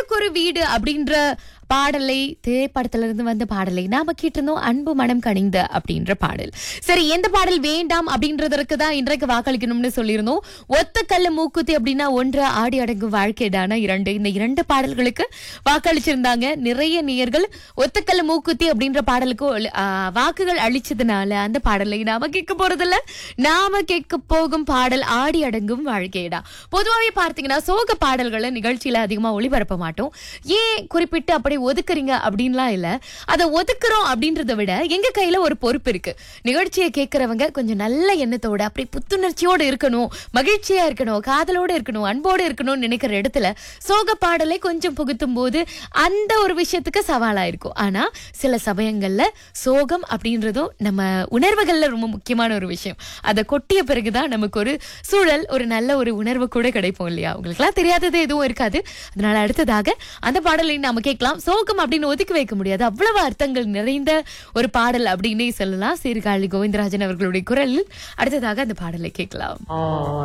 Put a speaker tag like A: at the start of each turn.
A: ஆளுக்கு ஒரு வீடு அப்படின்ற பாடலை திரைப்படத்துல இருந்து வந்த பாடலை நாம கேட்டிருந்தோம் அன்பு மனம் கனிந்த அப்படின்ற பாடல் சரி எந்த பாடல் வேண்டாம் அப்படின்றதற்கு தான் இன்றைக்கு வாக்களிக்கணும்னு சொல்லியிருந்தோம் ஒத்த கல்ல மூக்குத்தி அப்படின்னா ஒன்று ஆடி அடங்கும் வாழ்க்கைடான இரண்டு இந்த இரண்டு பாடல்களுக்கு வாக்களிச்சிருந்தாங்க நிறைய நேயர்கள் ஒத்தக்கல்ல மூக்குத்தி அப்படின்ற பாடலுக்கு ஒலி- ஆ, வாக்குகள் அளிச்சதுனால அந்த பாடலை நாம கேட்க போறதில்ல நாம கேட்க போகும் பாடல் ஆடி அடங்கும் வாழ்க்கையடா பொதுவாகவே பார்த்தீங்கன்னா சோக பாடல்களை நிகழ்ச்சியில அதிகமா ஒளிபரப்ப மாட்டோம் ஏன் குறிப்பிட்டு அப்படி ஒதுக்குறீங்க அப்படின்லாம் இல்ல அதை ஒதுக்குறோம் அப்படின்றத விட எங்க கையில ஒரு பொறுப்பு இருக்கு நிகழ்ச்சியை கேட்கறவங்க கொஞ்சம் நல்ல எண்ணத்தோட அப்படி புத்துணர்ச்சியோட இருக்கணும் மகிழ்ச்சியா இருக்கணும் காதலோட இருக்கணும் அன்போடு இருக்கணும்னு நினைக்கிற இடத்துல சோக பாடலை கொஞ்சம் புகுத்தும் போது அந்த ஒரு விஷயத்துக்கு சவாலா இருக்கும் ஆனா சில சமயங்கள்ல சோகம் அப்படின்றதும் நம்ம உணர்வுகள்ல ரொம்ப முக்கியமான ஒரு விஷயம் அதை கொட்டிய பிறகுதான் நமக்கு ஒரு சூழல் ஒரு நல்ல ஒரு உணர்வு கூட கிடைப்போம் இல்லையா உங்களுக்குலாம் தெரியாதது எதுவும் இருக்காது அதனால அடுத்ததாக அந்த பாடலை நாம கேட்கலாம் சோகம் அப்படின்னு ஒதுக்கி வைக்க முடியாது அவ்வளவு அர்த்தங்கள் நிறைந்த ஒரு பாடல் அப்படின்னே சொல்லலாம் சீர்காழி கோவிந்தராஜன் அவர்களுடைய குரலில் அடுத்ததாக அந்த பாடலை கேட்கலாம்